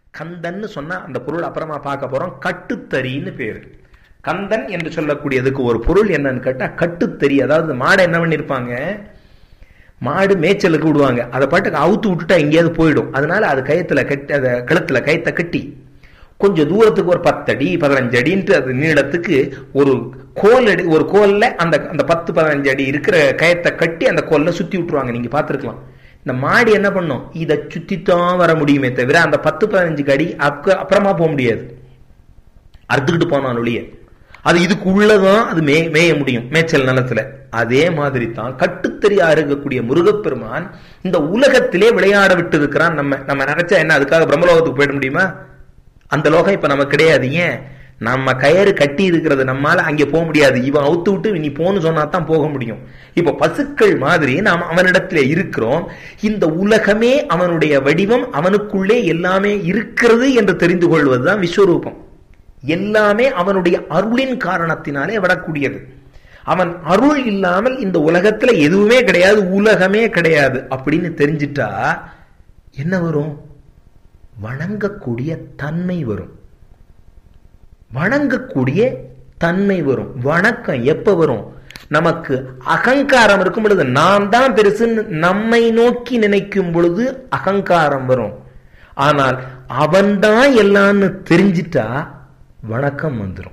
கந்தன்னு சொன்னா அந்த பொருள் அப்புறமா பார்க்க போறோம் கட்டுத்தறின்னு பேரு கந்தன் என்று சொல்லக்கூடியதுக்கு ஒரு பொருள் என்னன்னு கேட்டா கட்டுத்தறி அதாவது மாடை என்ன பண்ணிருப்பாங்க மாடு மேய்ச்சலுக்கு விடுவாங்க அதை பாட்டுக்கு அவுத்து விட்டுட்டா எங்கேயாவது போயிடும் அதனால அது கயத்துல கட்டி அதை கழுத்துல கயத்தை கட்டி கொஞ்சம் தூரத்துக்கு ஒரு பத்தடி பதினஞ்சு அடின்ட்டு அது நீளத்துக்கு ஒரு கோல் அடி ஒரு கோல்ல அந்த அந்த பத்து பதினஞ்சு அடி இருக்கிற கயத்தை கட்டி அந்த கோல்ல சுத்தி விட்டுருவாங்க நீங்க பார்த்துருக்கலாம் இந்த மாடு என்ன பண்ணும் இதை சுத்தித்தான் வர முடியுமே தவிர அந்த பத்து பதினஞ்சு அடி அக்க அப்புறமா போக முடியாது அறுத்துக்கிட்டு போனான் ஒழிய அது இதுக்கு உள்ளதான் அது மே மேய முடியும் மேய்ச்சல் நிலத்துல அதே மாதிரி தான் கட்டுத்தறியா இருக்கக்கூடிய முருகப்பெருமான் இந்த உலகத்திலே விளையாட விட்டு இருக்கிறான் நம்ம நம்ம நினைச்சா என்ன அதுக்காக பிரம்மலோகத்துக்கு போயிட முடியுமா அந்த லோகம் இப்ப நமக்கு கிடையாது ஏன் நம்ம கயறு கட்டி இருக்கிறது நம்மால அங்கே போக முடியாது இவன் அவுத்து விட்டு நீ போன்னு சொன்னா தான் போக முடியும் இப்ப பசுக்கள் மாதிரி நாம் அவனிடத்துல இருக்கிறோம் இந்த உலகமே அவனுடைய வடிவம் அவனுக்குள்ளே எல்லாமே இருக்கிறது என்று தெரிந்து கொள்வதுதான் விஸ்வரூபம் எல்லாமே அவனுடைய அருளின் காரணத்தினாலே வரக்கூடியது அவன் அருள் இல்லாமல் இந்த உலகத்துல எதுவுமே கிடையாது உலகமே கிடையாது அப்படின்னு தெரிஞ்சிட்டா என்ன வரும் வணங்கக்கூடிய தன்மை வரும் வணங்கக்கூடிய தன்மை வரும் வணக்கம் எப்ப வரும் நமக்கு அகங்காரம் இருக்கும் பொழுது நான் தான் பெருசுன்னு நம்மை நோக்கி நினைக்கும் பொழுது அகங்காரம் வரும் ஆனால் அவன்தான் எல்லான்னு தெரிஞ்சிட்டா வணக்கம் வந்துடும்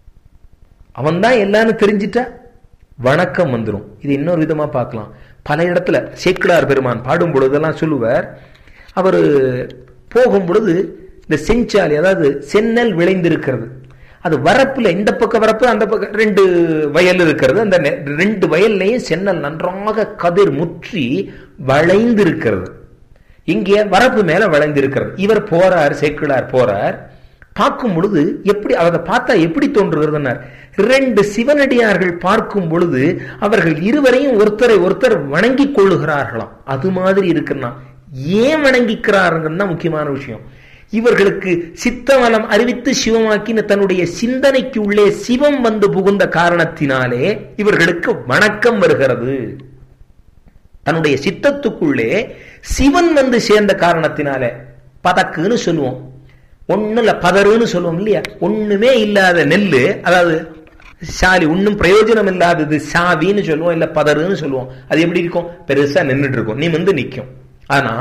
அவன் தான் எல்லான்னு தெரிஞ்சிட்டா வணக்கம் வந்துடும் இது இன்னொரு விதமா பார்க்கலாம் பல இடத்துல சேக்கிலார் பெருமான் பாடும் பொழுதெல்லாம் சொல்லுவார் அவர் போகும் பொழுது இந்த செஞ்சாலி அதாவது சென்னல் விளைந்திருக்கிறது அது வரப்புல இந்த பக்கம் வரப்பு அந்த பக்கம் ரெண்டு வயல் இருக்கிறது அந்த ரெண்டு வயல்லையும் சென்னல் நன்றாக கதிர் முற்றி வளைந்திருக்கிறது இங்கே வரப்பு மேல வளைந்திருக்கிறது இவர் போறார் சேக்கிழார் போறார் பார்க்கும் பொழுது எப்படி அதை பார்த்தா எப்படி தோன்றுகிறதுனார் ரெண்டு சிவனடியார்கள் பார்க்கும் பொழுது அவர்கள் இருவரையும் ஒருத்தரை ஒருத்தர் வணங்கி கொள்ளுகிறார்களாம் அது மாதிரி இருக்குன்னா ஏன் வணங்கிக்கிறாருங்கிறது தான் முக்கியமான விஷயம் இவர்களுக்கு சித்தவலம் அறிவித்து சிவமாக்கின தன்னுடைய சிந்தனைக்கு உள்ளே சிவம் வந்து புகுந்த காரணத்தினாலே இவர்களுக்கு வணக்கம் வருகிறது தன்னுடைய சித்தத்துக்குள்ளே சிவன் வந்து சேர்ந்த காரணத்தினாலே பதக்குன்னு சொல்லுவோம் ஒன்னும் இல்ல பதறுன்னு சொல்லுவோம் இல்லையா ஒண்ணுமே இல்லாத நெல்லு அதாவது சாலி ஒன்னும் பிரயோஜனம் இல்லாதது சாவின்னு சொல்லுவோம் இல்ல பதறுன்னு சொல்லுவோம் அது எப்படி இருக்கும் பெருசா நின்றுட்டு இருக்கும் நீ வந்து நிற்கும் ஆனா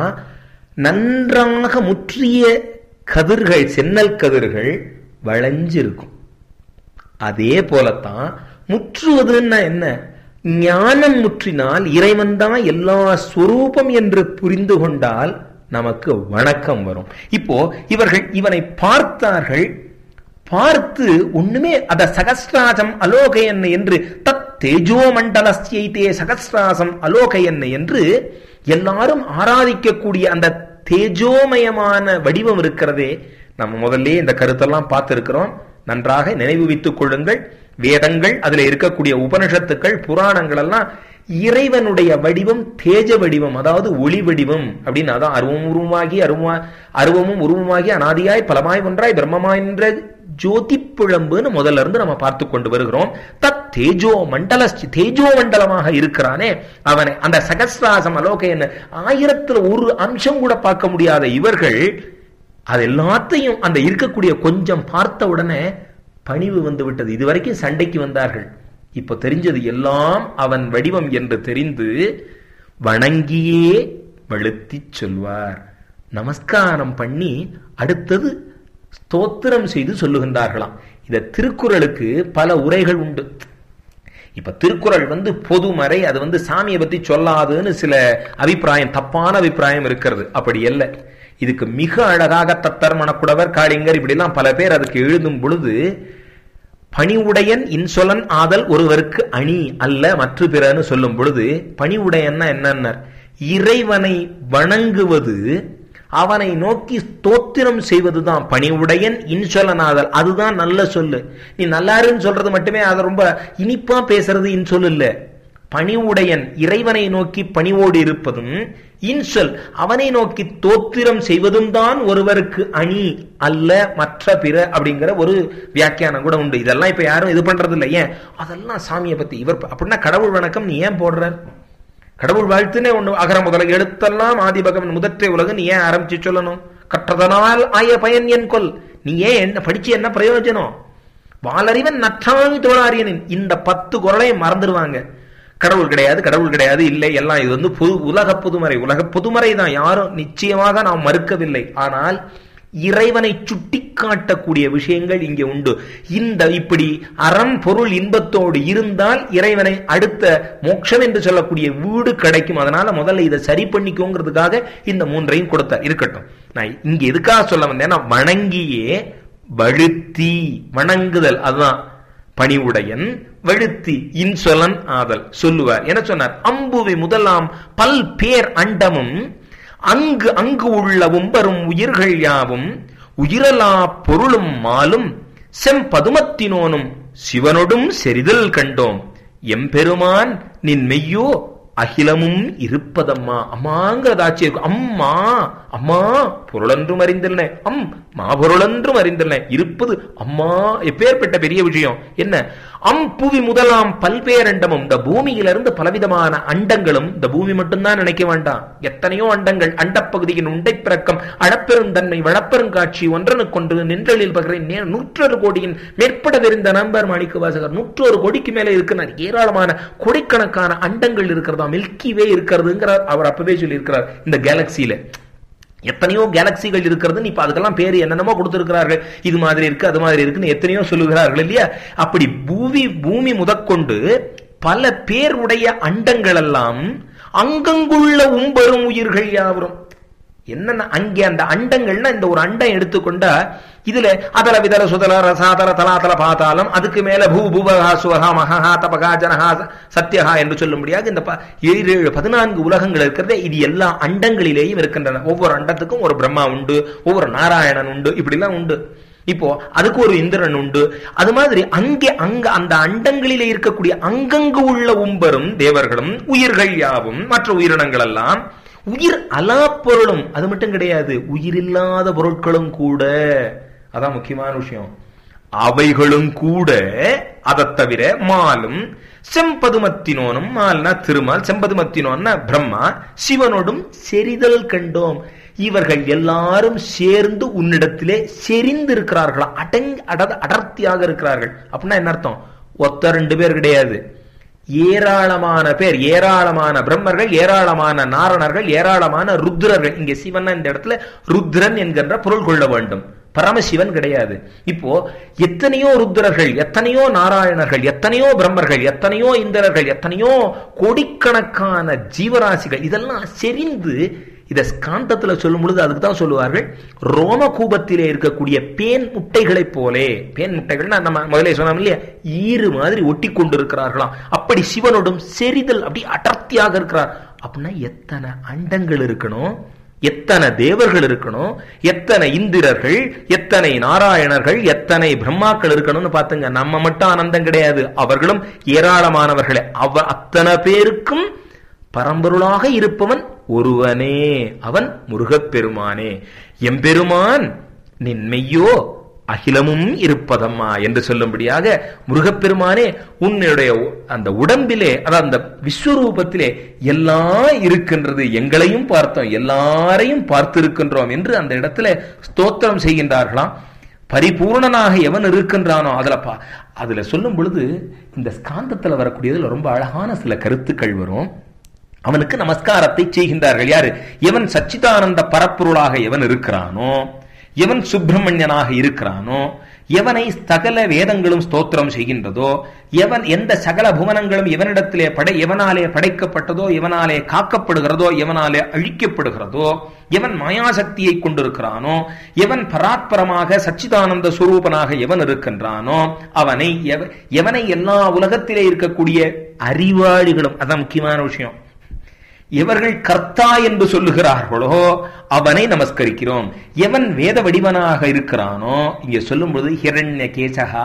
நன்றாக முற்றிய கதிர்கள் சென்னல் கதிர்கள் வளைஞ்சிருக்கும் அதே போலத்தான் முற்றுவதுன்னா என்ன ஞானம் முற்றினால் இறைவன் தான் எல்லா ஸ்வரூபம் என்று புரிந்து கொண்டால் நமக்கு வணக்கம் வரும் இப்போ இவர்கள் இவனை பார்த்தார்கள் பார்த்து ஒண்ணுமே அத சகசிராசம் அலோகையன் என்று தத் தேஜோ மண்டலஸ்யைத்தே சகசிராசம் அலோகையன் என்று எல்லாரும் ஆராதிக்கக்கூடிய அந்த தேஜோமயமான வடிவம் இருக்கிறதே நம்ம முதல்ல இந்த கருத்தெல்லாம் பார்த்திருக்கிறோம் நன்றாக நினைவு வைத்துக் கொள்ளுங்கள் வேதங்கள் அதுல இருக்கக்கூடிய உபனிஷத்துக்கள் புராணங்கள் எல்லாம் இறைவனுடைய வடிவம் தேஜ வடிவம் அதாவது ஒளி வடிவம் அப்படின்னு அதான் அருவம் உருவமாகி அருவமா அருவமும் உருவமாகி அனாதியாய் பலமாய் ஒன்றாய் பிரம்மமாயின்ற ஜோதி பிழம்புன்னு முதல்ல இருந்து நம்ம பார்த்து கொண்டு வருகிறோம் தத் தேஜோ மண்டல தேஜோ மண்டலமாக இருக்கிறானே அவனை அந்த சகசிராசம் அலோகையன் ஆயிரத்துல ஒரு அம்சம் கூட பார்க்க முடியாத இவர்கள் அது எல்லாத்தையும் அந்த இருக்கக்கூடிய கொஞ்சம் பார்த்த உடனே பணிவு வந்து விட்டது இதுவரைக்கும் சண்டைக்கு வந்தார்கள் இப்ப தெரிஞ்சது எல்லாம் அவன் வடிவம் என்று தெரிந்து வணங்கியே வழுத்தி சொல்வார் நமஸ்காரம் பண்ணி அடுத்தது ஸ்தோத்திரம் செய்து சொல்லுகின்றார்களாம் இந்த திருக்குறளுக்கு பல உரைகள் உண்டு இப்ப திருக்குறள் வந்து பொதுமறை அது வந்து சாமியை பத்தி சொல்லாதுன்னு சில அபிப்பிராயம் தப்பான அபிப்பிராயம் இருக்கிறது அப்படி அல்ல இதுக்கு மிக அழகாக தத்தர் மணக்குடவர் காளிங்கர் இப்படிலாம் பல பேர் அதுக்கு எழுதும் பொழுது பணிவுடையன் இன்சொலன் ஆதல் ஒருவருக்கு அணி அல்ல மற்ற பிறன்னு சொல்லும் பொழுது பணிவுடையன்னா என்னன்னர் இறைவனை வணங்குவது அவனை நோக்கி ஸ்தோத்திரம் செய்வதுதான் பணிவுடையன் இன்சொலனாதல் அதுதான் நல்ல சொல்லு நீ நல்லாருன்னு சொல்றது மட்டுமே அதை ரொம்ப இனிப்பா பேசுறது இன்சொல் இல்ல பணிவுடையன் இறைவனை நோக்கி பணிவோடு இருப்பதும் இன்சொல் அவனை நோக்கி தோத்திரம் செய்வதும் தான் ஒருவருக்கு அணி அல்ல மற்ற பிற அப்படிங்கிற ஒரு வியாக்கியானம் கூட உண்டு இதெல்லாம் இப்ப யாரும் இது பண்றது இல்லை ஏன் அதெல்லாம் சாமியை பத்தி இவர் அப்படின்னா கடவுள் வணக்கம் நீ ஏன் போடுறார் கடவுள் வாழ்த்துனே ஒண்ணு அகர முதல எழுத்தெல்லாம் ஆதிபகவன் முதற்றே உலகம் நீ ஏன் ஆரம்பிச்சு சொல்லணும் கற்றதனால் ஆய பயன் என் கொல் நீ ஏன் என்ன படிச்சு என்ன பிரயோஜனம் வாலறிவன் நற்றாவி தோழாரியனின் இந்த பத்து குரலையும் மறந்துடுவாங்க கடவுள் கிடையாது கடவுள் கிடையாது இல்லை எல்லாம் இது வந்து பொது உலக பொதுமறை உலக பொதுமறை தான் யாரும் நிச்சயமாக நாம் மறுக்கவில்லை ஆனால் இறைவனை சுட்டி காட்டக்கூடிய விஷயங்கள் இங்கே உண்டு இந்த இப்படி அறம் பொருள் இன்பத்தோடு இருந்தால் இறைவனை அடுத்த மோட்சம் என்று சொல்லக்கூடிய வீடு கிடைக்கும் அதனால முதல்ல இதை சரி பண்ணிக்கோங்கிறதுக்காக இந்த மூன்றையும் கொடுத்தார் இருக்கட்டும் நான் இங்க எதுக்காக சொல்ல வந்தேன்னா வணங்கியே வழுத்தி வணங்குதல் அதுதான் பணிவுடையன் வழுத்தி இன்சொலன் ஆதல் சொல்லுவார் என்ன சொன்னார் அம்புவி முதலாம் பல் பேர் அண்டமும் அங்கு அங்கு உள்ளவும் வரும் உயிர்கள் யாவும் உயிரலா பொருளும் மாலும் செம்பதுமத்தினோனும் சிவனொடும் செறிதல் கண்டோம் எம்பெருமான் நின் மெய்யோ அகிலமும் இருப்பதம்மா அம்மாங்கிறதாச்சு அம்மா அம்மா பொருளென்றும் அறிந்தன அம் மாபொருளென்றும் அறிந்தன இருப்பது அம்மா எப்பேற்பட்ட பெரிய விஷயம் என்ன அம் புவி முதலாம் பல்வேரண்டமும் இந்த பூமியிலிருந்து பலவிதமான அண்டங்களும் இந்த பூமி மட்டும்தான் நினைக்க வேண்டாம் எத்தனையோ அண்டங்கள் அண்டப்பகுதியின் உண்டை பிறக்கம் அழப்பெருந்தன்மை வளப்பெருங்காட்சி ஒன்றனு கொண்டு நின்றலில் பகிறேன் நூற்றொரு கோடியின் மேற்பட தெரிந்த நம்பர் மாணிக்க வாசகர் நூற்றொரு கோடிக்கு மேலே இருக்கிறார் ஏராளமான கோடிக்கணக்கான அண்டங்கள் இருக்கிறதா மில்கி வே இருக்கிறதுங்கிறார் அவர் அப்பவே சொல்லியிருக்கிறார் இந்த கேலக்சியில எத்தனையோ கேலக்சிகள் இருக்கிறது இப்ப அதுக்கெல்லாம் பேர் என்னென்னமோ கொடுத்திருக்கிறார்கள் இது மாதிரி இருக்கு அது மாதிரி இருக்குன்னு எத்தனையோ சொல்லுகிறார்கள் இல்லையா அப்படி பூமி பூமி முதற்கொண்டு பல பேருடைய அண்டங்கள் எல்லாம் அங்கங்குள்ள உம்பரும் உயிர்கள் யாவரும் என்னன்னா அங்கே அந்த அண்டங்கள்னா இந்த ஒரு அண்டம் எடுத்துக்கொண்டா இதுல அதல விதல சுதல ரசாதல தலாதல பாதாளம் அதுக்கு மேல பூ பூபகா சுவகா மகா தபகா ஜனஹா சத்யகா என்று சொல்ல முடியாது இந்த ஏழு ஏழு பதினான்கு உலகங்கள் இருக்கிறதே இது எல்லா அண்டங்களிலேயும் இருக்கின்றன ஒவ்வொரு அண்டத்துக்கும் ஒரு பிரம்மா உண்டு ஒவ்வொரு நாராயணன் உண்டு இப்படிலாம் உண்டு இப்போ அதுக்கு ஒரு இந்திரன் உண்டு அது மாதிரி அங்கே அங்க அந்த அண்டங்களிலே இருக்கக்கூடிய அங்கங்கு உள்ள உம்பரும் தேவர்களும் உயிர்கள் யாவும் மற்ற உயிரினங்கள் எல்லாம் உயிர் அலா பொருளும் அது மட்டும் கிடையாது உயிரில்லாத பொருட்களும் கூட அதான் முக்கியமான விஷயம் அவைகளும் கூட அதை தவிர மாலும் செம்பதுமத்தினோனும் மால்னா திருமால் செம்பதுமத்தினோன்னா பிரம்மா சிவனோடும் செறிதல் கண்டோம் இவர்கள் எல்லாரும் சேர்ந்து உன்னிடத்திலே செறிந்து இருக்கிறார்களா அடங் அட அடர்த்தியாக இருக்கிறார்கள் அப்படின்னா என்ன அர்த்தம் ஒத்த ரெண்டு பேர் கிடையாது ஏராளமான பேர் ஏராளமான பிரம்மர்கள் ஏராளமான நாரணர்கள் ஏராளமான ருத்ரர்கள் இங்க சிவன் இந்த இடத்துல ருத்ரன் என்கின்ற பொருள் கொள்ள வேண்டும் பரமசிவன் கிடையாது இப்போ எத்தனையோ ருத்ரர்கள் எத்தனையோ நாராயணர்கள் எத்தனையோ பிரம்மர்கள் எத்தனையோ இந்திரர்கள் எத்தனையோ கோடிக்கணக்கான ஜீவராசிகள் இதெல்லாம் செறிந்து இதை ஸ்காந்தத்துல சொல்லும் பொழுது அதுக்கு தான் சொல்லுவார்கள் ரோமகூபத்திலே இருக்கக்கூடிய பேன் முட்டைகளை போலே பேன் முட்டைகள்னா நம்ம முதலே சொன்னோம் இல்லையா ஈறு மாதிரி ஒட்டி கொண்டு இருக்கிறார்களாம் அப்படி சிவனோடும் செறிதல் அப்படி அடர்த்தியாக இருக்கிறார் அப்படின்னா எத்தனை அண்டங்கள் இருக்கணும் எத்தனை தேவர்கள் இருக்கணும் எத்தனை இந்திரர்கள் எத்தனை நாராயணர்கள் எத்தனை பிரம்மாக்கள் இருக்கணும்னு பாத்துங்க நம்ம மட்டும் ஆனந்தம் கிடையாது அவர்களும் ஏராளமானவர்களே அவ அத்தனை பேருக்கும் பரம்பொருளாக இருப்பவன் ஒருவனே அவன் முருகப்பெருமானே எம்பெருமான் நின்மையோ அகிலமும் இருப்பதம்மா என்று சொல்லும்படியாக முருகப்பெருமானே உன்னுடைய அந்த உடம்பிலே அதாவது அந்த விஸ்வரூபத்திலே எல்லாம் இருக்கின்றது எங்களையும் பார்த்தோம் எல்லாரையும் பார்த்திருக்கின்றோம் என்று அந்த இடத்துல ஸ்தோத்திரம் செய்கின்றார்களாம் பரிபூர்ணனாக எவன் இருக்கின்றானோ அதுல பா அதுல சொல்லும் பொழுது இந்த ஸ்காந்தத்துல வரக்கூடியதுல ரொம்ப அழகான சில கருத்துக்கள் வரும் அவனுக்கு நமஸ்காரத்தை செய்கின்றார்கள் யாரு எவன் சச்சிதானந்த பரப்பொருளாக எவன் இருக்கிறானோ எவன் சுப்பிரமணியனாக இருக்கிறானோ எவனை சகல வேதங்களும் ஸ்தோத்திரம் செய்கின்றதோ எவன் எந்த சகல புவனங்களும் எவனிடத்திலே படை எவனாலே படைக்கப்பட்டதோ எவனாலே காக்கப்படுகிறதோ எவனாலே அழிக்கப்படுகிறதோ எவன் மாயாசக்தியை கொண்டிருக்கிறானோ எவன் பராத்பரமாக சச்சிதானந்த சுரூபனாக எவன் இருக்கின்றானோ அவனை எவனை எல்லா உலகத்திலே இருக்கக்கூடிய அறிவாளிகளும் அதான் முக்கியமான விஷயம் எவர்கள் கர்த்தா என்று சொல்லுகிறார்களோ அவனை நமஸ்கரிக்கிறோம் எவன் வேத வடிவனாக இருக்கிறானோ இங்க சொல்லும்போது ஹிரண்ய கேசகா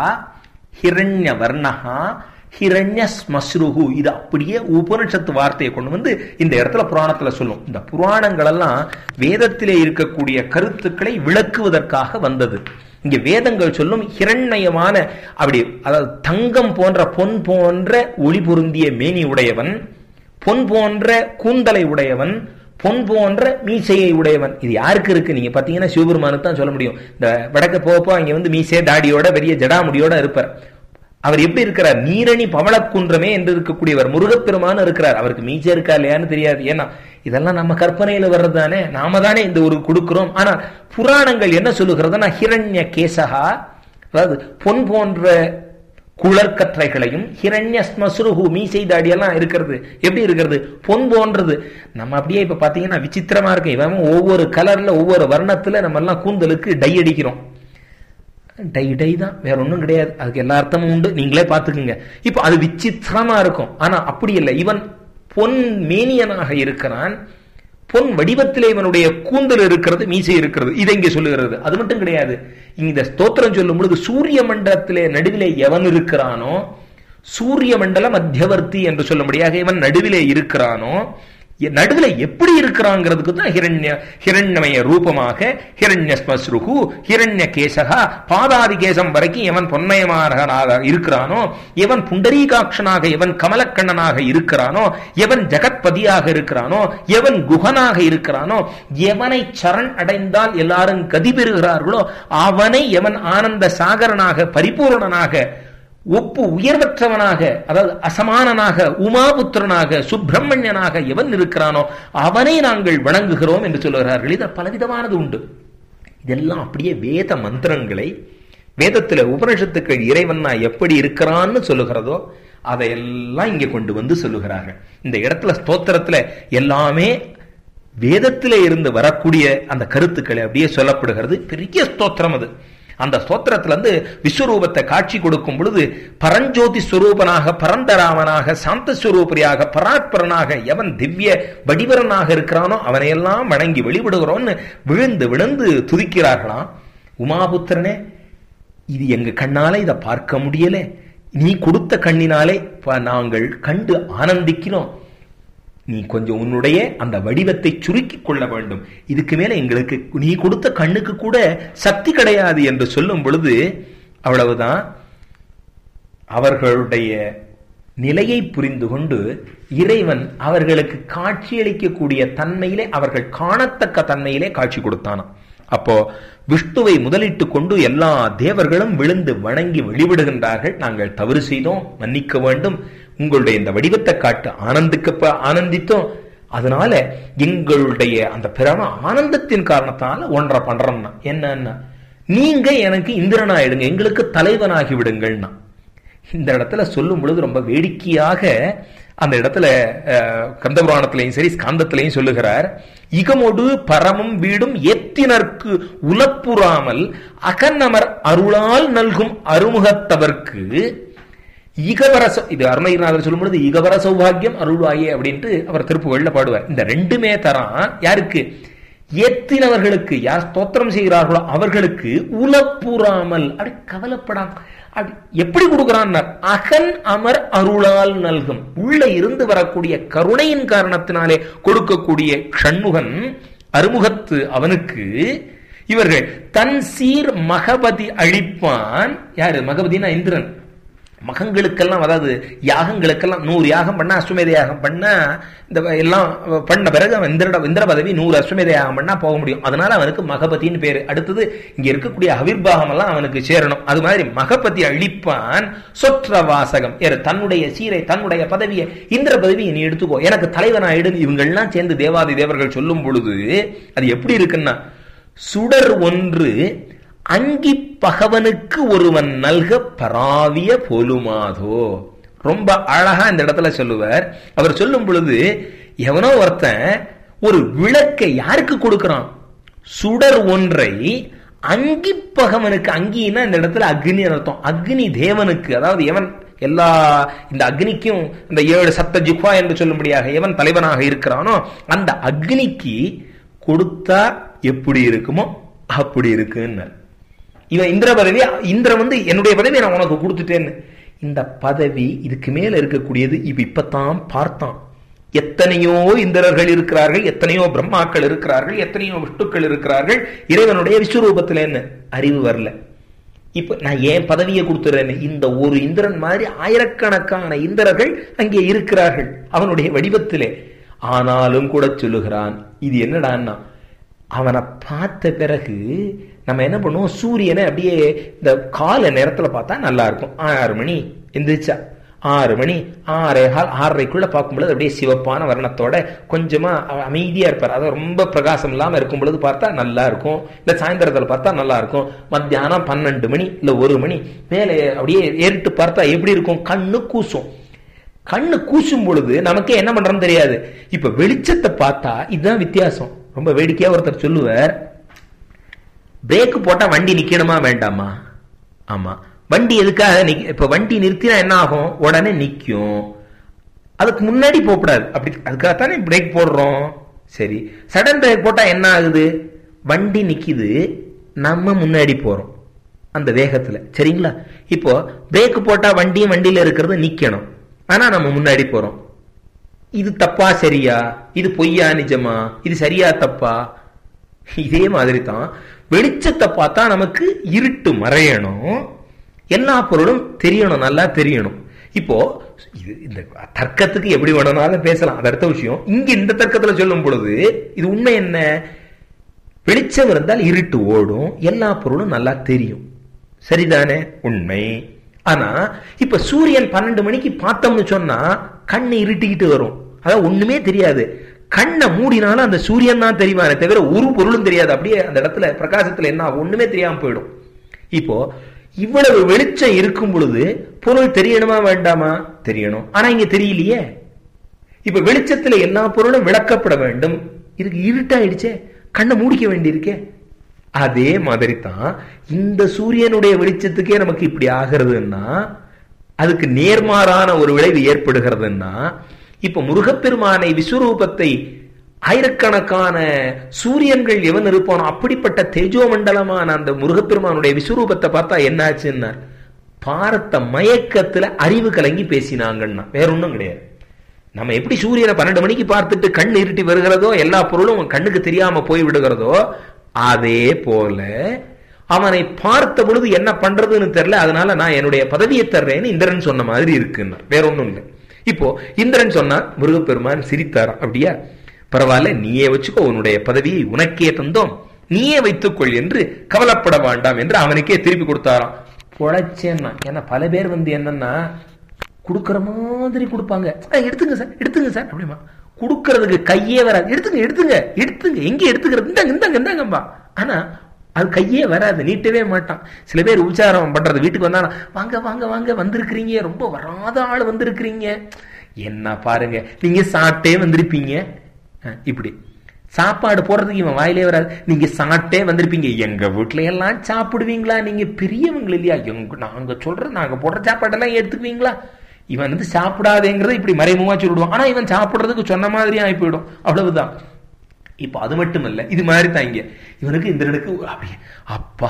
ஹிரண்ய வர்ணகா ஹிரண்ய ஸ்மஸ்ருகு இது அப்படியே உபனிஷத்து வார்த்தையை கொண்டு வந்து இந்த இடத்துல புராணத்துல சொல்லும் இந்த புராணங்கள் எல்லாம் வேதத்திலே இருக்கக்கூடிய கருத்துக்களை விளக்குவதற்காக வந்தது இங்க வேதங்கள் சொல்லும் ஹிரண்யமான அப்படி அதாவது தங்கம் போன்ற பொன் போன்ற ஒளி பொருந்திய மேனி உடையவன் பொன் போன்ற கூந்தலை உடையவன் பொன் போன்ற மீசையை உடையவன் இது யாருக்கு இருக்கு நீங்க பாத்தீங்கன்னா சிவபெருமானுக்கு தான் சொல்ல முடியும் இந்த வடக்க போப்போ அங்க வந்து மீசை தாடியோட பெரிய ஜடாமுடியோட இருப்பார் அவர் எப்படி இருக்கிறார் நீரணி பவளக்குன்றமே என்று இருக்கக்கூடியவர் முருகப்பெருமான் இருக்கிறார் அவருக்கு மீசை இருக்கா இல்லையான்னு தெரியாது ஏன்னா இதெல்லாம் நம்ம கற்பனையில வர்றது தானே நாம தானே இந்த ஒரு கொடுக்கிறோம் ஆனா புராணங்கள் என்ன சொல்லுகிறதுனா ஹிரண்ய கேசகா அதாவது பொன் போன்ற குளர்கற்றைகளையும் ஹிரண்ய ஸ்மசுருகு மீசை தாடியெல்லாம் இருக்கிறது எப்படி இருக்கிறது பொன் போன்றது நம்ம அப்படியே இப்ப பாத்தீங்கன்னா விசித்திரமா இருக்கு இவன் ஒவ்வொரு கலர்ல ஒவ்வொரு வர்ணத்துல நம்ம எல்லாம் கூந்தலுக்கு டை அடிக்கிறோம் டை டை தான் வேற ஒன்றும் கிடையாது அதுக்கு எல்லா அர்த்தமும் உண்டு நீங்களே பார்த்துக்குங்க இப்போ அது விசித்திரமா இருக்கும் ஆனா அப்படி இல்லை இவன் பொன் மேனியனாக இருக்கிறான் பொன் வடிவத்திலே இவனுடைய கூந்தல் இருக்கிறது மீசை இருக்கிறது இதை இங்கே சொல்லுகிறது அது மட்டும் கிடையாது இந்த ஸ்தோத்திரம் சொல்லும் பொழுது சூரிய மண்டலத்திலே நடுவிலே எவன் இருக்கிறானோ சூரிய மண்டல மத்தியவர்த்தி என்று சொல்லும்படியாக இவன் நடுவிலே இருக்கிறானோ நடுவில் எப்படி இருக்கிறாங்கிறதுக்கு தான் ஹிரண்ய ஹிரண்யமய ரூபமாக ஹிரண்ய ஸ்மஸ்ருகு ஹிரண்ய கேசகா பாதாதி கேசம் வரைக்கும் எவன் பொன்மயமானவனாக இருக்கிறானோ எவன் புண்டரீகாட்சனாக எவன் கமலக்கண்ணனாக இருக்கிறானோ எவன் ஜெகத்பதியாக இருக்கிறானோ எவன் குகனாக இருக்கிறானோ எவனை சரண் அடைந்தால் எல்லாரும் கதி பெறுகிறார்களோ அவனை எவன் ஆனந்த சாகரனாக பரிபூர்ணனாக ஒப்பு உயர்வற்றவனாக அதாவது அசமானனாக உமாபுத்திரனாக சுப்பிரமணியனாக எவன் இருக்கிறானோ அவனை நாங்கள் வணங்குகிறோம் என்று சொல்லுகிறார்கள் இதில் பலவிதமானது உண்டு இதெல்லாம் அப்படியே வேத மந்திரங்களை வேதத்துல உபனிஷத்துக்கள் இறைவன்னா எப்படி இருக்கிறான்னு சொல்லுகிறதோ அதையெல்லாம் இங்கே கொண்டு வந்து சொல்லுகிறார்கள் இந்த இடத்துல ஸ்தோத்திரத்துல எல்லாமே வேதத்திலே இருந்து வரக்கூடிய அந்த கருத்துக்களை அப்படியே சொல்லப்படுகிறது பெரிய ஸ்தோத்திரம் அது அந்த ஸ்தோத்திரத்துல இருந்து விஸ்வரூபத்தை காட்சி கொடுக்கும் பொழுது பரஞ்சோதி ஸ்வரூபனாக பரந்தராமனாக சாந்த ஸ்வரூபரியாக பராத்பரனாக எவன் திவ்ய வடிவரனாக இருக்கிறானோ அவனையெல்லாம் வணங்கி வெளிவிடுகிறோன்னு விழுந்து விழுந்து துதிக்கிறார்களாம் உமாபுத்திரனே இது எங்க கண்ணால இதை பார்க்க முடியல நீ கொடுத்த கண்ணினாலே நாங்கள் கண்டு ஆனந்திக்கிறோம் நீ கொஞ்சம் உன்னுடைய அந்த வடிவத்தை சுருக்கி கொள்ள வேண்டும் இதுக்கு மேல எங்களுக்கு நீ கொடுத்த கண்ணுக்கு கூட சக்தி கிடையாது என்று சொல்லும் பொழுது அவ்வளவுதான் அவர்களுடைய நிலையை புரிந்து கொண்டு இறைவன் அவர்களுக்கு காட்சியளிக்கக்கூடிய தன்மையிலே அவர்கள் காணத்தக்க தன்மையிலே காட்சி கொடுத்தானாம் அப்போ விஷ்ணுவை முதலிட்டு கொண்டு எல்லா தேவர்களும் விழுந்து வணங்கி வெளிவிடுகின்றார்கள் நாங்கள் தவறு செய்தோம் மன்னிக்க வேண்டும் உங்களுடைய இந்த வடிவத்தை காட்டு ஆனந்துக்க ஆனந்தித்தோம் அதனால எங்களுடைய அந்த பிறம ஆனந்தத்தின் காரணத்தால ஒன்றை பண்றோம்னா என்னன்னா நீங்க எனக்கு இந்திரனாயிடுங்க எங்களுக்கு தலைவனாகி விடுங்கள்னா இந்த இடத்துல சொல்லும் பொழுது ரொம்ப வேடிக்கையாக அந்த இடத்துல கந்தபுராணத்திலையும் சரி ஸ்காந்தத்திலையும் சொல்லுகிறார் இகமொடு பரமும் வீடும் ஏத்தினர்க்கு உலப்புறாமல் அகநமர் அருளால் நல்கும் அருமுகத்தவர்க்கு இகவர இது அருணகிரிநாதர் சொல்லும் பொழுது இகவர சௌபாகியம் அருள்வாயே அப்படின்ட்டு அவர் திருப்புகள்ல பாடுவார் இந்த ரெண்டுமே தரான் யாருக்கு ஏத்தினவர்களுக்கு யார் ஸ்தோத்திரம் செய்கிறார்களோ அவர்களுக்கு உலப்புறாமல் அப்படி கவலைப்படாம அப்படி எப்படி கொடுக்கிறான் அகன் அமர் அருளால் நல்கும் உள்ள இருந்து வரக்கூடிய கருணையின் காரணத்தினாலே கொடுக்கக்கூடிய ஷண்முகன் அருமுகத்து அவனுக்கு இவர்கள் தன் சீர் மகபதி அழிப்பான் யாரு மகபதினா இந்திரன் மகங்களுக்கெல்லாம் அதாவது யாகங்களுக்கெல்லாம் நூறு யாகம் பண்ணா அஸ்வமேத யாகம் பண்ணா இந்த எல்லாம் பண்ண பிறகு அவன் இந்திர இந்திர பதவி நூறு அஸ்வமேத யாகம் பண்ணா போக முடியும் அதனால அவனுக்கு மகபதின்னு பேரு அடுத்தது இங்க இருக்கக்கூடிய அவிர்வாகம் எல்லாம் அவனுக்கு சேரணும் அது மாதிரி மகபதி அழிப்பான் சொற்ற வாசகம் தன்னுடைய சீரை தன்னுடைய பதவியை இந்திர பதவியை நீ எடுத்துக்கோ எனக்கு தலைவனாயிடு இவங்கெல்லாம் சேர்ந்து தேவாதி தேவர்கள் சொல்லும் பொழுது அது எப்படி இருக்குன்னா சுடர் ஒன்று அங்கி பகவனுக்கு ஒருவன் நல்க பராவிய போலுமாதோ ரொம்ப அழகா இந்த இடத்துல சொல்லுவார் அவர் சொல்லும் பொழுது எவனோ ஒருத்தன் ஒரு விளக்கை யாருக்கு கொடுக்கிறான் சுடர் ஒன்றை அங்கி பகவனுக்கு அங்கின்னா இந்த இடத்துல அக்னி அர்த்தம் அக்னி தேவனுக்கு அதாவது எவன் எல்லா இந்த அக்னிக்கும் இந்த ஏழு சப்த ஜிக்வா என்று சொல்லும்படியாக எவன் தலைவனாக இருக்கிறானோ அந்த அக்னிக்கு கொடுத்தா எப்படி இருக்குமோ அப்படி இருக்குன்னு இவன் இந்திர பதவி இந்திரன் வந்து என்னுடைய பதவி நான் உனக்கு கொடுத்துட்டேன்னு இந்த பதவி இதுக்கு மேல இருக்கக்கூடியது இப்ப இப்பத்தான் பார்த்தான் எத்தனையோ இந்திரர்கள் இருக்கிறார்கள் எத்தனையோ பிரம்மாக்கள் இருக்கிறார்கள் எத்தனையோ விஷ்ணுக்கள் இருக்கிறார்கள் இறைவனுடைய விஸ்வரூபத்துல என்ன அறிவு வரல இப்ப நான் ஏன் பதவியை கொடுத்துறேன்னு இந்த ஒரு இந்திரன் மாதிரி ஆயிரக்கணக்கான இந்திரர்கள் அங்கே இருக்கிறார்கள் அவனுடைய வடிவத்திலே ஆனாலும் கூட சொல்லுகிறான் இது என்னடான்னா அவனை பார்த்த பிறகு நம்ம என்ன பண்ணுவோம் சூரியனை அப்படியே இந்த கால நேரத்துல பார்த்தா நல்லா இருக்கும் ஆறு மணி எந்திரிச்சா ஆறு மணி ஆறே கால் ஆறரைக்குள்ள பார்க்கும்பொழுது அப்படியே சிவப்பான வர்ணத்தோட கொஞ்சமா அமைதியா இருப்பார் அதாவது ரொம்ப பிரகாசம் இல்லாம இருக்கும் பொழுது பார்த்தா நல்லா இருக்கும் இல்ல சாயந்தரத்துல பார்த்தா நல்லா இருக்கும் மத்தியானம் பன்னெண்டு மணி இல்ல ஒரு மணி மேலே அப்படியே ஏறிட்டு பார்த்தா எப்படி இருக்கும் கண்ணு கூசும் கண்ணு கூசும் பொழுது நமக்கே என்ன பண்றோம்னு தெரியாது இப்ப வெளிச்சத்தை பார்த்தா இதுதான் வித்தியாசம் ரொம்ப வேடிக்கையா ஒருத்தர் சொல்லுவார் பிரேக் போட்டா வண்டி நிக்கணுமா வேண்டாமா ஆமா வண்டி எதுக்காக நிக்க இப்ப வண்டி நிறுத்தினா என்ன ஆகும் உடனே நிக்கும் அதுக்கு முன்னாடி போகக்கூடாது அப்படி அதுக்காகத்தானே பிரேக் போடுறோம் சரி சடன் பிரேக் போட்டா என்ன ஆகுது வண்டி நிக்குது நம்ம முன்னாடி போறோம் அந்த வேகத்துல சரிங்களா இப்போ பிரேக் போட்டா வண்டியும் வண்டியில இருக்கிறது நிக்கணும் ஆனா நம்ம முன்னாடி போறோம் இது தப்பா சரியா இது பொய்யா நிஜமா இது சரியா தப்பா இதே மாதிரி தான் வெளிச்சத்தை பார்த்தா நமக்கு இருட்டு மறையணும் எல்லா பொருளும் தெரியணும் நல்லா தெரியணும் இப்போ இது இந்த தர்க்கத்துக்கு எப்படி வேணும்னாலும் பேசலாம் அது அடுத்த விஷயம் இங்க இந்த தர்க்கத்துல சொல்லும் பொழுது இது உண்மை என்ன வெளிச்சம் இருந்தால் இருட்டு ஓடும் எல்லா பொருளும் நல்லா தெரியும் சரிதானே உண்மை ஆனா இப்ப சூரியன் பன்னெண்டு மணிக்கு பார்த்தோம்னு சொன்னா கண்ணு இருட்டிக்கிட்டு வரும் அதான் ஒண்ணுமே தெரியாது கண்ணை மூடினாலும் அந்த சூரியன் தான் தெரியுமானே தவிர ஒரு பொருளும் தெரியாது அப்படியே அந்த இடத்துல பிரகாசத்துல என்ன ஆகும் ஒண்ணுமே தெரியாம போயிடும் இப்போ இவ்வளவு வெளிச்சம் இருக்கும் பொழுது பொருள் தெரியணுமா வேண்டாமா தெரியணும் ஆனா இங்க தெரியலையே இப்ப வெளிச்சத்துல எல்லா பொருளும் விளக்கப்பட வேண்டும் இதுக்கு இருட்டாயிடுச்சே கண்ணை மூடிக்க வேண்டியிருக்கே அதே மாதிரி தான் இந்த சூரியனுடைய வெளிச்சத்துக்கே நமக்கு இப்படி ஆகிறதுன்னா அதுக்கு நேர்மாறான ஒரு விளைவு ஏற்படுகிறதுன்னா இப்ப முருகப்பெருமானை விஸ்வரூபத்தை ஆயிரக்கணக்கான சூரியன்கள் எவன் இருப்பானோ அப்படிப்பட்ட தேஜோ மண்டலமான அந்த முருகப்பெருமானுடைய விஸ்வரூபத்தை பார்த்தா என்னாச்சுன்னா பார்த்த மயக்கத்துல அறிவு கலங்கி பேசினாங்கன்னா வேற ஒன்றும் கிடையாது நம்ம எப்படி சூரியனை பன்னெண்டு மணிக்கு பார்த்துட்டு கண் இருட்டி வருகிறதோ எல்லா பொருளும் கண்ணுக்கு தெரியாம போய் விடுகிறதோ அதே போல அவனை பார்த்த பொழுது என்ன பண்றதுன்னு தெரியல அதனால நான் என்னுடைய பதவியை தர்றேன்னு இந்திரன் சொன்ன மாதிரி இருக்குன்னு வேற ஒண்ணும் இல்லை இப்போ இந்திரன் சொன்னா முருகப்பெருமான் சிரித்தாராம் அப்படியா பரவாயில்ல நீயே வச்சுக்கோ உன்னுடைய பதவியை உனக்கே தந்தோம் நீயே வைத்துக்கொள் என்று கவலைப்பட வேண்டாம் என்று அவனுக்கே திருப்பி கொடுத்தாராம் பொழைச்சேன்னா ஏன்னா பல பேர் வந்து என்னன்னா கொடுக்கற மாதிரி கொடுப்பாங்க எடுத்துங்க சார் எடுத்துங்க சார் அப்படிமா கொடுக்கறதுக்கு கையே வராது எடுத்துங்க எடுத்துங்க எடுத்துங்க எங்க எடுத்துக்கிறது இந்தாங்க இந்தாங்க இந்தாங்கம்பா ஆனா அது கையே வராது நீட்டவே மாட்டான் சில பேர் உச்சாரம் பண்றது வீட்டுக்கு வந்தா வாங்க வாங்க வாங்க வந்திருக்கிறீங்க ரொம்ப வராத ஆள் வந்திருக்கிறீங்க என்ன பாருங்க நீங்க சாப்பிட்டே வந்திருப்பீங்க இப்படி சாப்பாடு போடுறதுக்கு இவன் வாயிலே வராது நீங்க சாப்பிட்டே வந்திருப்பீங்க எங்க வீட்டுல எல்லாம் சாப்பிடுவீங்களா நீங்க பெரியவங்க இல்லையா எங்க நாங்க சொல்ற நாங்க போடுற சாப்பாடெல்லாம் எடுத்துக்குவீங்களா இவன் வந்து சாப்பிடாதேங்கிறத இப்படி மறைமுகமா சொல்லிடுவான் ஆனா இவன் சாப்பிடுறதுக்கு சொன்ன மாதிரி ஆகி போயிடும் அவ்வளவுதான் இப்போ அது மட்டும் இல்ல இது மாதிரி தான் இங்க இவனுக்கு இந்திரனுக்கு அப்படியே அப்பா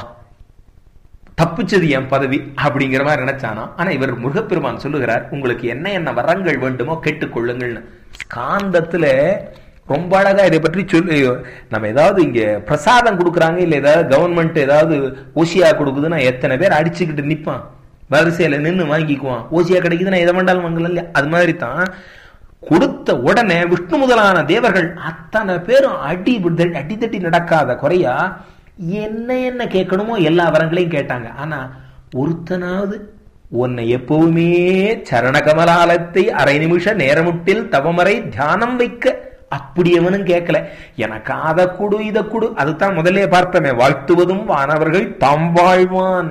தப்பிச்சது என் பதவி அப்படிங்கிற மாதிரி நினைச்சானா ஆனா இவர் முருகப்பெருமான் சொல்லுகிறார் உங்களுக்கு என்ன என்ன வரங்கள் வேண்டுமோ கேட்டுக்கொள்ளுங்கள்னு காந்தத்துல ரொம்ப அழகா இதை பற்றி சொல்லி நம்ம ஏதாவது இங்க பிரசாதம் கொடுக்குறாங்க இல்ல ஏதாவது கவர்மெண்ட் ஏதாவது ஓசியா கொடுக்குதுன்னா எத்தனை பேர் அடிச்சுக்கிட்டு நிப்பான் வரிசையில நின்று வாங்கிக்குவான் ஓசியா கிடைக்குதுன்னா எதை வேண்டாலும் வாங்கல இல்லையா அது மாதிரி தான் கொடுத்த உடனே விஷ்ணு முதலான தேவர்கள் அத்தனை பேரும் அடி அடி தட்டி நடக்காத குறையா என்ன என்ன கேட்கணுமோ எல்லா வரங்களையும் கேட்டாங்க ஆனா ஒருத்தனாவது உன்னை எப்பவுமே சரண கமலாலத்தை அரை நிமிஷ நேரமுட்டில் தவமறை தியானம் வைக்க அப்படி எவனும் கேட்கல எனக்கு அதை கொடு இதை கொடு அதுதான் முதலே பார்த்தமே வாழ்த்துவதும் வானவர்கள் தாம் வாழ்வான்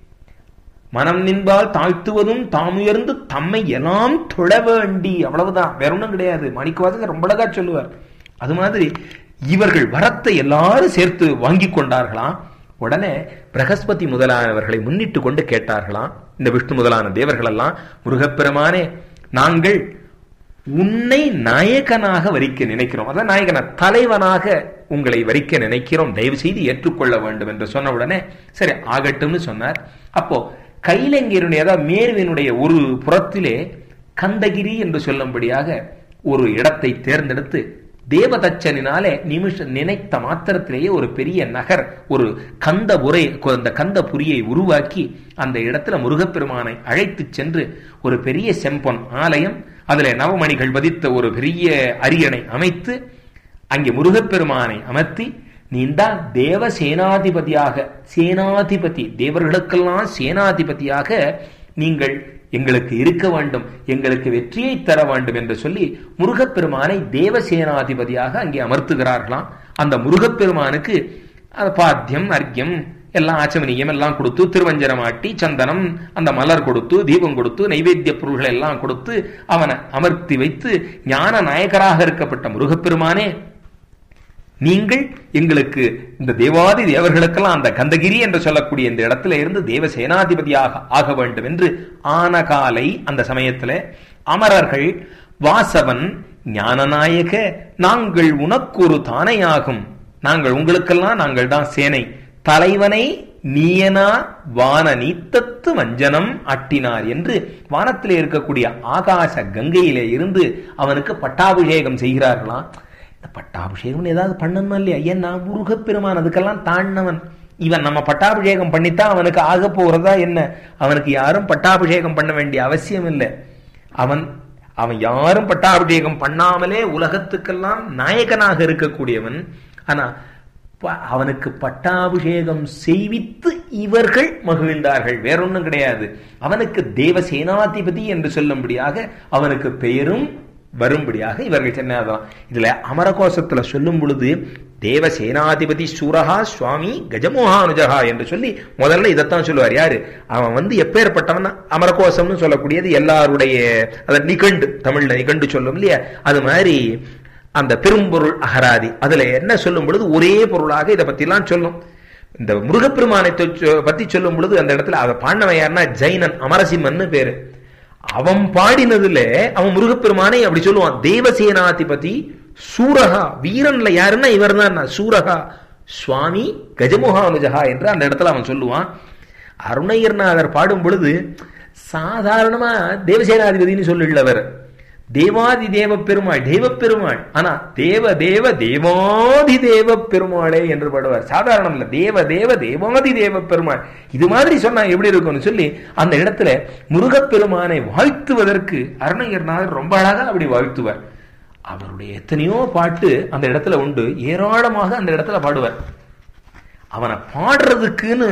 மனம் நின்பால் தாழ்த்துவதும் தாம் உயர்ந்து தம்மை எல்லாம் தொழ வேண்டி அவ்வளவுதான் வேற ஒன்றும் கிடையாது மாணிக்கவாசகர் ரொம்ப அழகா சொல்லுவார் அது மாதிரி இவர்கள் வரத்தை எல்லாரும் சேர்த்து வாங்கி கொண்டார்களாம் உடனே பிரகஸ்பதி முதலானவர்களை முன்னிட்டு கொண்டு கேட்டார்களாம் இந்த விஷ்ணு முதலான தேவர்கள் எல்லாம் முருகப்பெருமானே நாங்கள் உன்னை நாயகனாக வரிக்க நினைக்கிறோம் அதான் நாயகன தலைவனாக உங்களை வரிக்க நினைக்கிறோம் தயவு செய்து ஏற்றுக்கொள்ள வேண்டும் என்று சொன்ன உடனே சரி ஆகட்டும்னு சொன்னார் அப்போ கைலங்கியருடைய அதாவது மேருவினுடைய ஒரு புறத்திலே கந்தகிரி என்று சொல்லும்படியாக ஒரு இடத்தை தேர்ந்தெடுத்து தேவதச்சனினாலே நிமிஷ நினைத்த மாத்திரத்திலேயே ஒரு பெரிய நகர் ஒரு கந்த உரை அந்த கந்த புரியை உருவாக்கி அந்த இடத்துல முருகப்பெருமானை அழைத்து சென்று ஒரு பெரிய செம்பொன் ஆலயம் அதுல நவமணிகள் பதித்த ஒரு பெரிய அரியணை அமைத்து அங்கே முருகப்பெருமானை அமர்த்தி நீந்தான் தேவ சேனாதிபதியாக சேனாதிபதி தேவர்களுக்கெல்லாம் சேனாதிபதியாக நீங்கள் எங்களுக்கு இருக்க வேண்டும் எங்களுக்கு வெற்றியை தர வேண்டும் என்று சொல்லி முருகப்பெருமானை தேவ சேனாதிபதியாக அங்கே அமர்த்துகிறார்களாம் அந்த முருகப்பெருமானுக்கு பாத்தியம் அர்க்கியம் எல்லாம் ஆச்சமனியம் எல்லாம் கொடுத்து திருவஞ்சனம் ஆட்டி சந்தனம் அந்த மலர் கொடுத்து தீபம் கொடுத்து நைவேத்திய பொருள்களை எல்லாம் கொடுத்து அவனை அமர்த்தி வைத்து ஞான நாயகராக இருக்கப்பட்ட முருகப்பெருமானே நீங்கள் எங்களுக்கு இந்த தேவாதி தேவர்களுக்கெல்லாம் அந்த கந்தகிரி என்று சொல்லக்கூடிய இந்த இடத்துல இருந்து தேவ சேனாதிபதியாக ஆக வேண்டும் என்று ஆன காலை அந்த சமயத்துல அமரர்கள் வாசவன் ஞானநாயக நாங்கள் உனக்கு ஒரு தானையாகும் நாங்கள் உங்களுக்கெல்லாம் நாங்கள் தான் சேனை தலைவனை நீயனா வான நீத்தத்து வஞ்சனம் அட்டினார் என்று வானத்திலே இருக்கக்கூடிய ஆகாச கங்கையிலே இருந்து அவனுக்கு பட்டாபிஷேகம் செய்கிறார்களாம் இந்த பட்டாபிஷேகம் ஏதாவது பண்ணணுமா இல்லையா ஏன் நான் முருகப்பெருமான் அதுக்கெல்லாம் தாண்டினவன் இவன் நம்ம பட்டாபிஷேகம் பண்ணித்தான் அவனுக்கு ஆக போறதா என்ன அவனுக்கு யாரும் பட்டாபிஷேகம் பண்ண வேண்டிய அவசியம் இல்லை அவன் அவன் யாரும் பட்டாபிஷேகம் பண்ணாமலே உலகத்துக்கெல்லாம் நாயகனாக இருக்கக்கூடியவன் ஆனா அவனுக்கு பட்டாபிஷேகம் செய்வித்து இவர்கள் மகிழ்ந்தார்கள் வேறொன்னும் கிடையாது அவனுக்கு தேவ சேனாதிபதி என்று சொல்லும்படியாக அவனுக்கு பெயரும் வரும்படியாக இவர்கள் சொன்னதான் இதுல அமரகோஷத்துல சொல்லும் பொழுது தேவ சேனாதிபதி சூரஹா சுவாமி கஜமோகானுஜகா என்று சொல்லி முதல்ல இதைத்தான் சொல்லுவார் யாரு அவன் வந்து எப்பேற்பட்டவன் அமரகோஷம்னு சொல்லக்கூடியது எல்லாருடைய அதை நிகண்டு தமிழ்ல நிகண்டு சொல்லும் இல்லையா அது மாதிரி அந்த பெரும்பொருள் அகராதி அதுல என்ன சொல்லும் பொழுது ஒரே பொருளாக இதை பத்தி எல்லாம் சொல்லும் இந்த முருகப்பெருமானை பத்தி சொல்லும் பொழுது அந்த இடத்துல அவ பாண்டவன் யாருன்னா ஜெயினன் அமரசிம்மன் பேரு அவன் பாடினதுல அவன் முருகப்பெருமானை அப்படி சொல்லுவான் தேவசேனாதிபதி சூரகா வீரன்ல யாருன்னா இவர் தான் சூரகா சுவாமி கஜமுகானுஜகா என்று அந்த இடத்துல அவன் சொல்லுவான் அருணகிரிநாதர் பாடும் பொழுது சாதாரணமா தேவசேனாதிபதினு சொல்லிள்ளவர் தேவாதி தேவ பெருமாள் தெய்வ பெருமாள் ஆனா தேவ தேவ தேவாதி தேவ பெருமாளே என்று பாடுவார் சாதாரணம் இல்ல தேவ தேவ தேவாதி தேவ பெருமாள் இது மாதிரி சொன்னா எப்படி இருக்கும்னு சொல்லி அந்த இடத்துல முருகப்பெருமானை வாழ்த்துவதற்கு அருணகிரிநாதர் ரொம்ப அழகா அப்படி வாழ்த்துவார் அவருடைய எத்தனையோ பாட்டு அந்த இடத்துல உண்டு ஏராளமாக அந்த இடத்துல பாடுவார் அவனை பாடுறதுக்குன்னு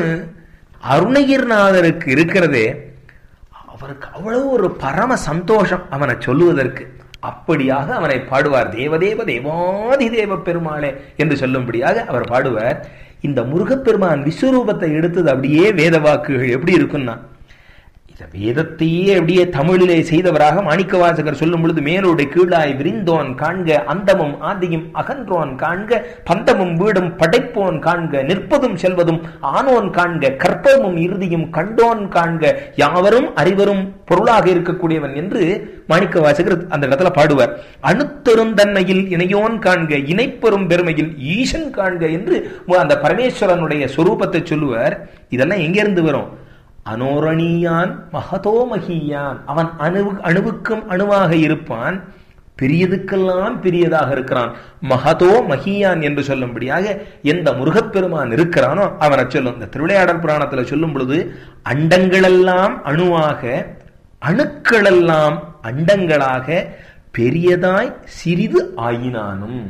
அருணகிரிநாதருக்கு இருக்கிறதே அவருக்கு அவ்வளவு ஒரு பரம சந்தோஷம் அவனை சொல்லுவதற்கு அப்படியாக அவனை பாடுவார் தேவதேவ தேவாதி தேவ பெருமாளே என்று சொல்லும்படியாக அவர் பாடுவார் இந்த முருகப்பெருமான் விஸ்வரூபத்தை எடுத்தது அப்படியே வேத வாக்குகள் எப்படி இருக்குன்னா இந்த வேதத்தையே அப்படியே தமிழிலே செய்தவராக மாணிக்க வாசகர் சொல்லும் பொழுது மேலோடு கீழாய் விரிந்தோன் காண்க அந்தமும் ஆதியும் அகன்றோன் காண்க பந்தமும் வீடும் படைப்போன் காண்க நிற்பதும் செல்வதும் ஆனோன் காண்க கற்பமும் இறுதியும் கண்டோன் காண்க யாவரும் அறிவரும் பொருளாக இருக்கக்கூடியவன் என்று மாணிக்க வாசகர் அந்த இடத்துல பாடுவார் அணுத்தொருந்தன்மையில் இணையோன் காண்க இணைப்பெறும் பெருமையில் ஈசன் காண்க என்று அந்த பரமேஸ்வரனுடைய சொரூபத்தை சொல்லுவார் இதெல்லாம் எங்கிருந்து வரும் அனோரணியான் மகதோ மகியான் அவன் அணுவு அணுவுக்கும் அணுவாக இருப்பான் பெரியதுக்கெல்லாம் பெரியதாக இருக்கிறான் மகதோ மகியான் என்று சொல்லும்படியாக எந்த முருகப்பெருமான் இருக்கிறானோ அவனை சொல்லும் இந்த திருவிளையாடல் புராணத்துல சொல்லும் பொழுது அண்டங்களெல்லாம் அணுவாக அணுக்களெல்லாம் அண்டங்களாக பெரியதாய் சிறிது ஆயினானும்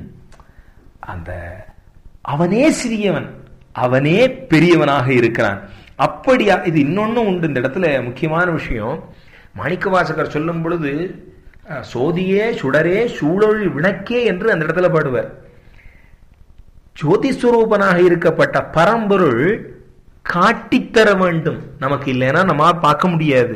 அந்த அவனே சிறியவன் அவனே பெரியவனாக இருக்கிறான் அப்படியா இது இன்னொன்னு உண்டு இந்த இடத்துல முக்கியமான விஷயம் மாணிக்க வாசகர் சொல்லும் பொழுது சோதியே சுடரே சூழல் விளக்கே என்று அந்த இடத்துல பாடுவார் ஜோதிஸ்வரூபனாக இருக்கப்பட்ட பரம்பொருள் காட்டித்தர வேண்டும் நமக்கு இல்லைன்னா நம்ம பார்க்க முடியாது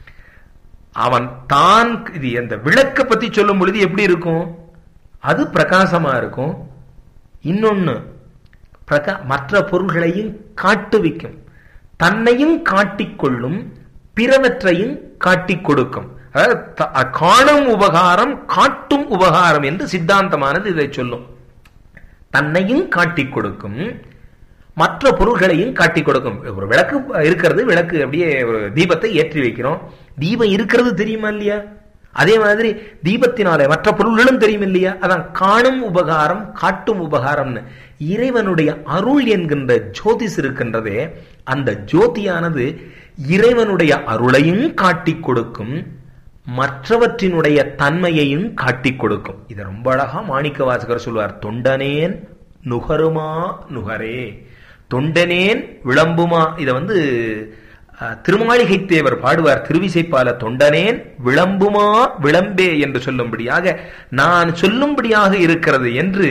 அவன் தான் இது அந்த விளக்க பத்தி சொல்லும் பொழுது எப்படி இருக்கும் அது பிரகாசமா இருக்கும் இன்னொன்னு பிரகா மற்ற பொருள்களையும் காட்டுவிக்கும் தன்னையும் காட்டிக்கொள்ளும் பிறவற்றையும் காட்டிக் கொடுக்கும் அதாவது காணும் உபகாரம் காட்டும் உபகாரம் என்று சித்தாந்தமானது இதை சொல்லும் தன்னையும் காட்டிக் கொடுக்கும் மற்ற பொருள்களையும் காட்டிக் கொடுக்கும் ஒரு விளக்கு இருக்கிறது விளக்கு அப்படியே ஒரு தீபத்தை ஏற்றி வைக்கிறோம் தீபம் இருக்கிறது தெரியுமா இல்லையா அதே மாதிரி தீபத்தினாலே மற்ற பொருள்களும் தெரியும் இல்லையா அதான் காணும் உபகாரம் காட்டும் உபகாரம்னு இறைவனுடைய அருள் என்கின்ற ஜோதிஸ் இருக்கின்றதே அந்த ஜோதியானது இறைவனுடைய அருளையும் காட்டிக் கொடுக்கும் மற்றவற்றினுடைய தன்மையையும் காட்டிக் கொடுக்கும் இதை ரொம்ப அழகா மாணிக்க வாசகர் சொல்வார் தொண்டனேன் நுகருமா நுகரே தொண்டனேன் விளம்புமா இதை வந்து அஹ், திருமாளிகை தேவர் பாடுவார் திருவிசைப்பால தொண்டனேன் விளம்புமா விளம்பே என்று சொல்லும்படியாக நான் சொல்லும்படியாக இருக்கிறது என்று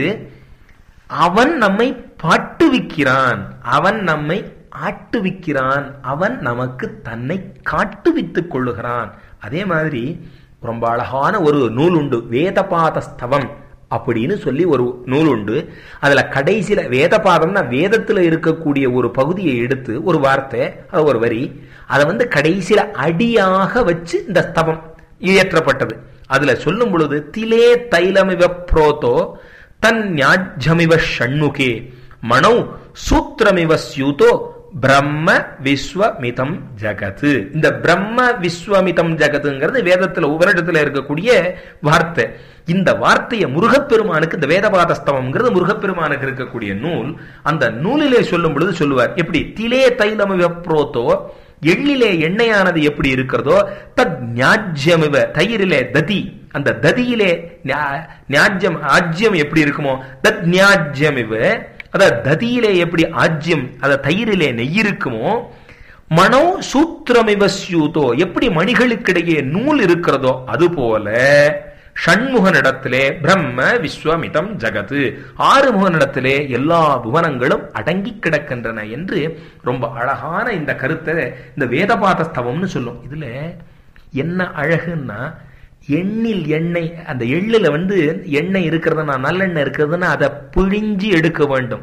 அவன் நம்மை பாட்டுவிக்கிறான் அவன் நம்மை ஆட்டுவிக்கிறான் அவன் நமக்கு தன்னை காட்டுவித்துக் கொள்ளுகிறான் அதே மாதிரி ரொம்ப அழகான ஒரு நூல் உண்டு வேதபாதஸ்தவம் அப்படின்னு சொல்லி ஒரு நூல் உண்டு அதுல கடைசியில வேதபாதம்னா வேதத்துல இருக்கக்கூடிய ஒரு பகுதியை எடுத்து ஒரு வார்த்தை அது ஒரு வரி அதை வந்து கடைசியில அடியாக வச்சு இந்த ஸ்தவம் இயற்றப்பட்டது அதுல சொல்லும் பொழுது திலே தைலமிவ புரோதோ தன் ஞாஜ்யமிவ ஷண்முகே மனௌ சூத்திரமிவ ஸ்யூதோ பிரம்ம விஸ்வமிதம் ஜகத்து இந்த பிரம்ம விஸ்வமிதம் ஜகத்துங்கிறது வேதத்துல உபரிடத்துல இருக்கக்கூடிய வார்த்தை இந்த வார்த்தையை முருகப்பெருமானுக்கு இந்த வேதபாதஸ்தவம்ங்கிறது முருகப்பெருமானுக்கு இருக்கக்கூடிய நூல் அந்த நூலிலே சொல்லும் பொழுது சொல்லுவார் எப்படி திலே தைலமிவ புரோத்தோ எள்ளிலே எண்ணெயானது எப்படி இருக்கிறதோ தத் ஞாஜ்யமிவ தயிரிலே ததி அந்த ததியிலே ஞா- ஞாஜ்யம் ஆஜ்யம் எப்படி இருக்குமோ தத் ஞாஜ்யமிவ அதாவது ததியிலே எப்படி ஆஜ்யம் அத தயிரிலே நெய் இருக்குமோ மனோ சூத்திரமிவ ஸ்யூதோ எப்படி மணிகளுக்கிடையே நூல் இருக்கிறதோ அதுபோல ஷண்முகனிடத்திலே பிரம்ம விஸ்வமிதம் ஜகத்து ஆறுமுகனிடத்திலே எல்லா புவனங்களும் அடங்கி கிடக்கின்றன என்று ரொம்ப அழகான இந்த கருத்தை இந்த வேதபாத ஸ்தவம்னு சொல்லும் இதுல என்ன அழகுன்னா எண்ணில் எண்ணெய் அந்த எள்ளுல வந்து எண்ணெய் இருக்கிறதுனா நல்லெண்ணெய் இருக்கிறதுனா அதை பிழிஞ்சு எடுக்க வேண்டும்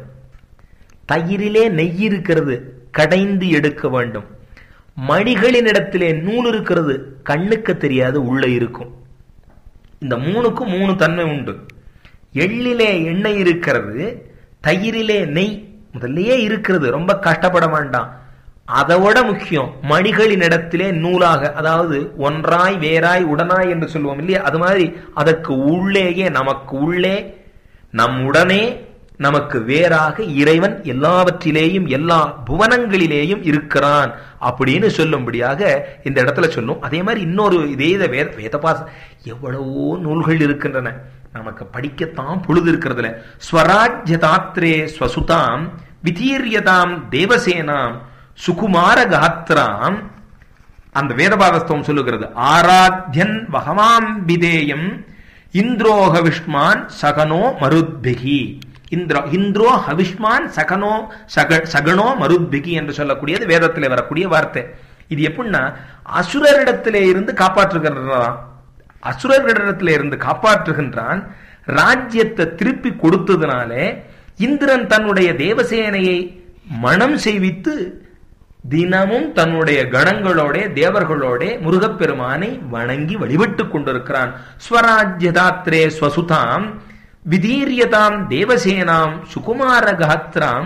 தயிரிலே நெய் இருக்கிறது கடைந்து எடுக்க வேண்டும் மணிகளினிடத்திலே நூல் இருக்கிறது கண்ணுக்கு தெரியாது உள்ள இருக்கும் இந்த மூணுக்கும் மூணு தன்மை உண்டு எள்ளிலே எண்ணெய் இருக்கிறது தயிரிலே நெய் முதல்லயே இருக்கிறது ரொம்ப கஷ்டப்பட வேண்டாம் அதோட முக்கியம் மணிகளின் இடத்திலே நூலாக அதாவது ஒன்றாய் வேறாய் உடனாய் என்று சொல்லுவோம் இல்லையா அது மாதிரி அதற்கு உள்ளேயே நமக்கு உள்ளே நம் உடனே நமக்கு வேறாக இறைவன் எல்லாவற்றிலேயும் எல்லா புவனங்களிலேயும் இருக்கிறான் அப்படின்னு சொல்லும்படியாக இந்த இடத்துல சொல்லும் அதே மாதிரி இன்னொரு இதே இத வேத வேதபாச எவ்வளவோ நூல்கள் இருக்கின்றன நமக்கு படிக்கத்தான் பொழுது இருக்கிறதுல ஸ்வராஜ்யதாத்ரே ஸ்வசுதாம் விதீரியதாம் தேவசேனாம் சுகுமார காத்ராம் அந்த வேதபாதஸ்தவம் சொல்லுகிறது ஆராத்யன் வகமாம்பிதேயம் இந்திரோ ஹவிஷ்மான் சகனோ மருத்பிகி இந்திரோ இந்திரோ ஹவிஷ்மான் சகனோ சக சகனோ மருத்பிகி என்று சொல்லக்கூடியது வேதத்திலே வரக்கூடிய வார்த்தை இது எப்படின்னா அசுரரிடத்திலே இருந்து காப்பாற்றுகிறான் அசுரர்களிடத்திலே இருந்து காப்பாற்றுகின்றான் ராஜ்யத்தை திருப்பி கொடுத்ததுனாலே இந்திரன் தன்னுடைய தேவசேனையை மனம் செய்வித்து தினமும் தன்னுடைய கணங்களோட தேவர்களோட முருகப்பெருமானை வணங்கி வழிபட்டுக் கொண்டிருக்கிறான் ஸ்வராஜ்யதாத்ரே ஸ்வசுதாம் விதீரியதாம் தேவசேனாம் சுகுமார காத்ராம்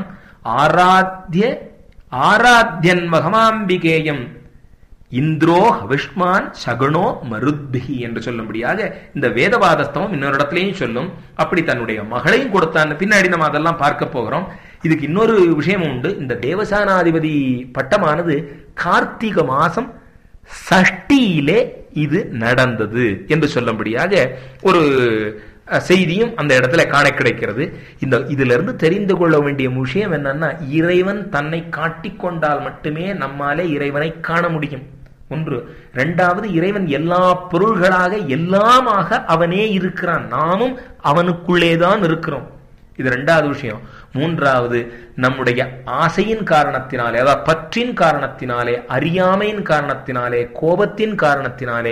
ஆராத்ய ஆராத்யன் மகமாம்பிகேயம் இந்திரோ ஹவிஷ்மான் சகுணோ மருத்பிகி என்று சொல்லும்படியாக இந்த வேதவாதஸ்தவம் இன்னொரு இடத்துலையும் சொல்லும் அப்படி தன்னுடைய மகளையும் கொடுத்தான் பின்னாடி நம்ம அதெல்லாம் பார்க்க போகிறோம் இதுக்கு இன்னொரு விஷயம் உண்டு இந்த தேவசானாதிபதி பட்டமானது கார்த்திக மாசம் சஷ்டியிலே இது நடந்தது என்று சொல்லும்படியாக ஒரு அஹ், செய்தியும் அந்த இடத்துல காண கிடைக்கிறது இந்த இதுல இருந்து தெரிந்து கொள்ள வேண்டிய விஷயம் என்னன்னா இறைவன் தன்னை காட்டிக்கொண்டால் மட்டுமே நம்மாலே இறைவனை காண முடியும் ஒன்று இரண்டாவது இறைவன் எல்லா பொருள்களாக எல்லாமாக அவனே இருக்கிறான் நாமும் அவனுக்குள்ளேதான் இருக்கிறோம் இது ரெண்டாவது விஷயம் மூன்றாவது நம்முடைய ஆசையின் காரணத்தினாலே அதாவது பற்றின் காரணத்தினாலே அறியாமையின் காரணத்தினாலே கோபத்தின் காரணத்தினாலே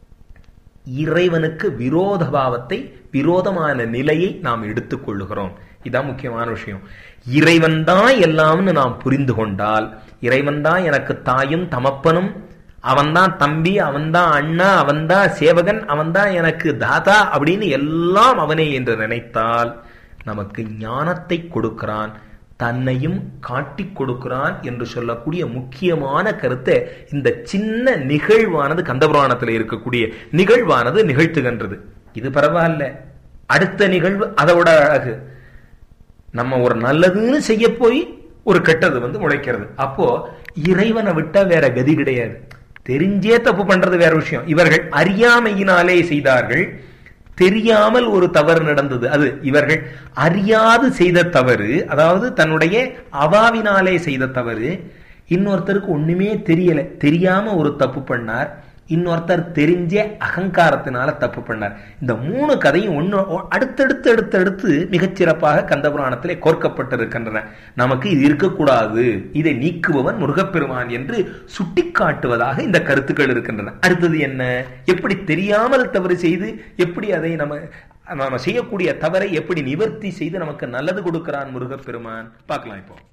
இறைவனுக்கு விரோத பாவத்தை விரோதமான நிலையை நாம் எடுத்துக் கொள்ளுகிறோம் இதான் முக்கியமான விஷயம் இறைவன் தான் எல்லாம்னு நாம் புரிந்து கொண்டால் இறைவன் தான் எனக்கு தாயும் தமப்பனும் அவன்தான் தம்பி அவன்தான் அண்ணா அவன்தான் சேவகன் அவன்தான் எனக்கு தாதா அப்படின்னு எல்லாம் அவனே என்று நினைத்தால் நமக்கு ஞானத்தை கொடுக்கிறான் தன்னையும் காட்டிக் கொடுக்கிறான் என்று சொல்லக்கூடிய முக்கியமான கருத்தை இந்த சின்ன நிகழ்வானது கந்தபுராணத்தில் இருக்கக்கூடிய நிகழ்வானது நிகழ்த்துகின்றது இது பரவாயில்ல அடுத்த நிகழ்வு அதோட அழகு நம்ம ஒரு நல்லதுன்னு செய்ய போய் ஒரு கெட்டது வந்து முளைக்கிறது அப்போ இறைவனை விட்டா வேற கதி கிடையாது தெரிஞ்சே தப்பு பண்றது வேற விஷயம் இவர்கள் அறியாமையினாலே செய்தார்கள் தெரியாமல் ஒரு தவறு நடந்தது அது இவர்கள் அறியாது செய்த தவறு அதாவது தன்னுடைய அவாவினாலே செய்த தவறு இன்னொருத்தருக்கு ஒண்ணுமே தெரியல தெரியாம ஒரு தப்பு பண்ணார் இன்னொருத்தர் தெரிஞ்ச அகங்காரத்தினால தப்பு பண்ணார் இந்த மூணு கதையும் ஒன்னு அடுத்தடுத்து அடுத்தடுத்து மிகச்சிறப்பாக கந்தபுராணத்திலே கோர்க்கப்பட்டிருக்கின்றன நமக்கு இது இருக்கக்கூடாது இதை நீக்குபவன் முருகப்பெருமான் என்று சுட்டிக்காட்டுவதாக இந்த கருத்துக்கள் இருக்கின்றன அடுத்தது என்ன எப்படி தெரியாமல் தவறு செய்து எப்படி அதை நம்ம நாம செய்யக்கூடிய தவறை எப்படி நிவர்த்தி செய்து நமக்கு நல்லது கொடுக்கிறான் முருகப்பெருமான் பார்க்கலாம் இப்போ